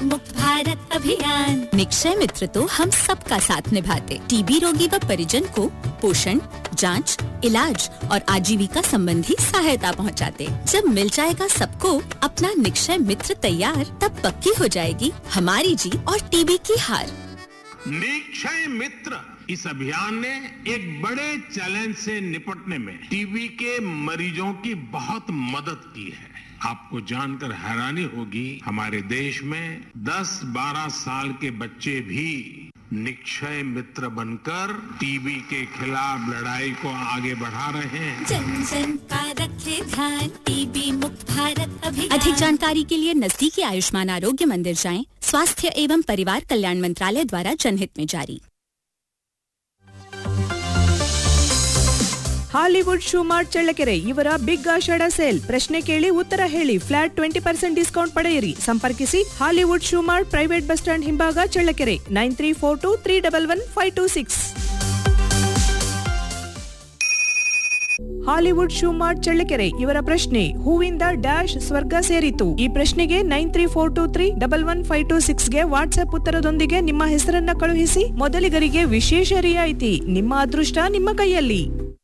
मुक्त भारत अभियान निक्षय मित्र तो हम सबका साथ निभाते टीबी रोगी व परिजन को पोषण जांच, इलाज और आजीविका संबंधी सहायता पहुंचाते। जब मिल जाएगा सबको अपना निक्षय मित्र तैयार तब पक्की हो जाएगी हमारी जीत और टीबी की हार निक्षय मित्र इस अभियान ने एक बड़े चैलेंज से निपटने में टीबी के मरीजों की बहुत मदद की है आपको जानकर हैरानी होगी हमारे देश में 10-12 साल के बच्चे भी निक्षय मित्र बनकर टीबी के खिलाफ लड़ाई को आगे बढ़ा रहे हैं जन जन का रखे ध्यान टीबी मुक्त भारत अभियान अधिक जानकारी के लिए नजदीकी आयुष्मान आरोग्य मंदिर जाएं स्वास्थ्य एवं परिवार कल्याण मंत्रालय द्वारा जनहित में जारी ಹಾಲಿವುಡ್ ಶಿವಮಾರ್ಟ್ ಚಳ್ಳಕೆರೆ ಇವರ ಬಿಗ್ ಆಷಾಢ ಸೇಲ್ ಪ್ರಶ್ನೆ ಕೇಳಿ ಉತ್ತರ ಹೇಳಿ ಫ್ಲಾಟ್ ಟ್ವೆಂಟಿ ಪರ್ಸೆಂಟ್ ಡಿಸ್ಕೌಂಟ್ ಪಡೆಯಿರಿ ಸಂಪರ್ಕಿಸಿ Hollywood Shivamart private bus stand ಹಿಂಭಾಗ Challakere nine three four two three double one five two six Hollywood Shivamart Challakere ಇವರ ಪ್ರಶ್ನೆ ಹೂವಿಂದ ಡ್ಯಾಶ್ ಸ್ವರ್ಗ ಸೇರಿತು ಈ ಪ್ರಶ್ನೆಗೆ nine three four two three double one five two ಸಿಕ್ಸ್ಗೆ ವಾಟ್ಸ್ಆಪ್ ಉತ್ತರದೊಂದಿಗೆ ನಿಮ್ಮ ಹೆಸರನ್ನ ಕಳುಹಿಸಿ ಮೊದಲಿಗರಿಗೆ ವಿಶೇಷ ರಿಯಾಯಿತಿ ನಿಮ್ಮ ಅದೃಷ್ಟ ನಿಮ್ಮ ಕೈಯಲ್ಲಿ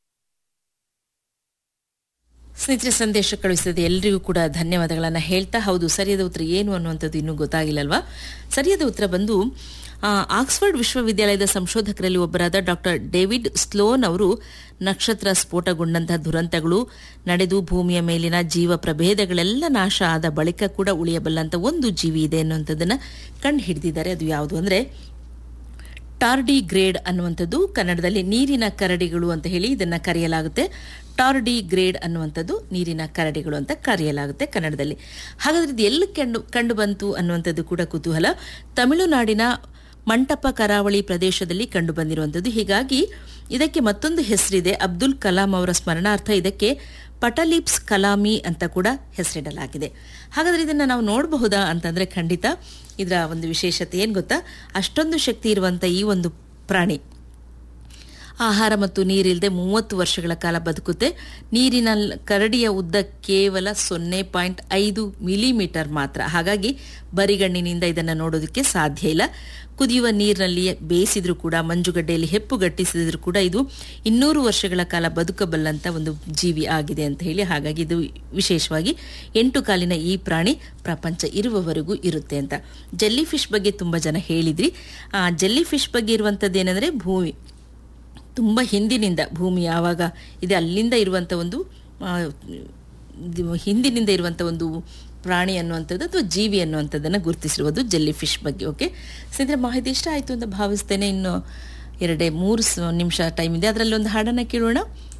ಸ್ನೇಹಿತರೆ ಸಂದೇಶ ಕಳುಹಿಸಿದ ಎಲ್ಲರಿಗೂ ಕೂಡ ಧನ್ಯವಾದಗಳನ್ನು ಹೇಳ್ತಾ ಹೌದು ಸರಿಯಾದ ಉತ್ತರ ಏನು ಅನ್ನುವಂಥದ್ದು ಇನ್ನೂ ಗೊತ್ತಾಗಿಲ್ಲಲ್ವಾ ಸರಿಯಾದ ಉತ್ತರ ಬಂದು ಆ, ಆಕ್ಸ್ಫರ್ಡ್ ವಿಶ್ವವಿದ್ಯಾಲಯದ ಸಂಶೋಧಕರಲ್ಲಿ ಒಬ್ಬರಾದ ಡಾಕ್ಟರ್ ಡೇವಿಡ್ ಸ್ಲೋನ್ ಅವರು ನಕ್ಷತ್ರ ಸ್ಫೋಟಗೊಂಡಂತಹ ದುರಂತಗಳು ನಡೆದು ಭೂಮಿಯ ಮೇಲಿನ ಜೀವ ಪ್ರಭೇದಗಳೆಲ್ಲ ನಾಶ ಆದ ಬಳಿಕ ಕೂಡ ಉಳಿಯಬಲ್ಲಂತ ಒಂದು ಜೀವಿ ಇದೆ ಅನ್ನುವಂಥದ್ದನ್ನ ಕಂಡು ಹಿಡಿದಿದ್ದಾರೆ ಅದು ಯಾವುದು ಅಂದ್ರೆ ಟಾರ್ಡಿ ಗ್ರೇಡ್ ಅನ್ನುವಂಥದ್ದು ಕನ್ನಡದಲ್ಲಿ ನೀರಿನ ಕರಡಿಗಳು ಅಂತ ಹೇಳಿ ಇದನ್ನ ಕರೆಯಲಾಗುತ್ತೆ ಟಾರ್ಡಿ ಗ್ರೇಡ್ ಅನ್ನುವಂಥದ್ದು ನೀರಿನ ಕರಡಿಗಳು ಅಂತ ಕರೆಯಲಾಗುತ್ತೆ ಕನ್ನಡದಲ್ಲಿ ಹಾಗಾದ್ರೆ ಇದು ಎಲ್ಲಿ ಕಂಡು ಕಂಡು ಬಂತು ಅನ್ನುವಂಥದ್ದು ಕೂಡ ಕುತೂಹಲ ತಮಿಳುನಾಡಿನ ಮಂಟಪ ಕರಾವಳಿ ಪ್ರದೇಶದಲ್ಲಿ ಕಂಡು ಬಂದಿರುವಂಥದ್ದು ಹೀಗಾಗಿ ಇದಕ್ಕೆ ಮತ್ತೊಂದು ಹೆಸರಿದೆ ಅಬ್ದುಲ್ ಕಲಾಂ ಅವರ ಸ್ಮರಣಾರ್ಥ ಇದಕ್ಕೆ ಪಟಲಿಪ್ಸ್ ಕಲಾಮಿ ಅಂತ ಕೂಡ ಹೆಸರಿಡಲಾಗಿದೆ ಹಾಗಾದ್ರೆ ಇದನ್ನ ನಾವು ನೋಡಬಹುದಾ ಅಂತಂದ್ರೆ ಖಂಡಿತ ಇದರ ಒಂದು ವಿಶೇಷತೆ ಏನ್ ಗೊತ್ತಾ ಅಷ್ಟೊಂದು ಶಕ್ತಿ ಇರುವಂತ ಈ ಒಂದು ಪ್ರಾಣಿ ಆಹಾರ ಮತ್ತು ನೀರಿಲ್ಲದೆ ಮೂವತ್ತು ವರ್ಷಗಳ ಕಾಲ ಬದುಕುತ್ತೆ ನೀರಿನ ಕರಡಿಯ ಉದ್ದ ಕೇವಲ ಸೊನ್ನೆ ಪಾಯಿಂಟ್ ಐದು ಮಿಲಿಮೀಟರ್ ಮಾತ್ರ ಹಾಗಾಗಿ ಬರಿಗಣ್ಣಿನಿಂದ ಇದನ್ನು ನೋಡೋದಕ್ಕೆ ಸಾಧ್ಯ ಇಲ್ಲ ಕುದಿಯುವ ನೀರಿನಲ್ಲಿ ಬೇಯಿಸಿದ್ರೂ ಕೂಡ ಮಂಜುಗಡ್ಡೆಯಲ್ಲಿ ಹೆಪ್ಪುಗಟ್ಟಿಸಿದ್ರು ಕೂಡ ಇದು ಇನ್ನೂರು ವರ್ಷಗಳ ಕಾಲ ಬದುಕಬಲ್ಲಂತ ಒಂದು ಜೀವಿ ಆಗಿದೆ ಅಂತ ಹೇಳಿ ಹಾಗಾಗಿ ಇದು ವಿಶೇಷವಾಗಿ ಎಂಟು ಕಾಲಿನ ಈ ಪ್ರಾಣಿ ಪ್ರಪಂಚ ಇರುವವರೆಗೂ ಇರುತ್ತೆ ಅಂತ ಜೆಲ್ಲಿ ಫಿಶ್ ಬಗ್ಗೆ ತುಂಬಾ ಜನ ಹೇಳಿದ್ರಿ ಆ ಜೆಲ್ಲಿ ಫಿಶ್ ಬಗ್ಗೆ ಇರುವಂತದ್ದು ಏನಂದ್ರೆ ಭೂಮಿ ತುಂಬ ಹಿಂದಿನಿಂದ ಭೂಮಿ ಯಾವಾಗ ಇದೆ ಅಲ್ಲಿಂದ ಇರುವಂಥ ಒಂದು ಆ, ಇದು ಹಿಂದಿನಿಂದ ಇರುವಂಥ ಒಂದು ಪ್ರಾಣಿ ಅನ್ನುವಂಥದ್ದು ಅಥವಾ ಜೀವಿ ಅನ್ನುವಂಥದ್ದನ್ನು ಗುರುತಿಸಿರುವುದು ಜೆಲ್ಲಿ ಫಿಶ್ ಬಗ್ಗೆ ಓಕೆ ಸ್ನೇಹಿತರೆ ಮಾಹಿತಿ ಇಷ್ಟ ಆಯಿತು ಅಂತ ಭಾವಿಸ್ತೇನೆ ಇನ್ನು ಎರಡೇ ಮೂರು ಸ- ನಿಮಿಷ ಟೈಮ್ ಇದೆ ಅದರಲ್ಲಿ ಒಂದು ಹಾಡನ್ನು ಕೇಳೋಣ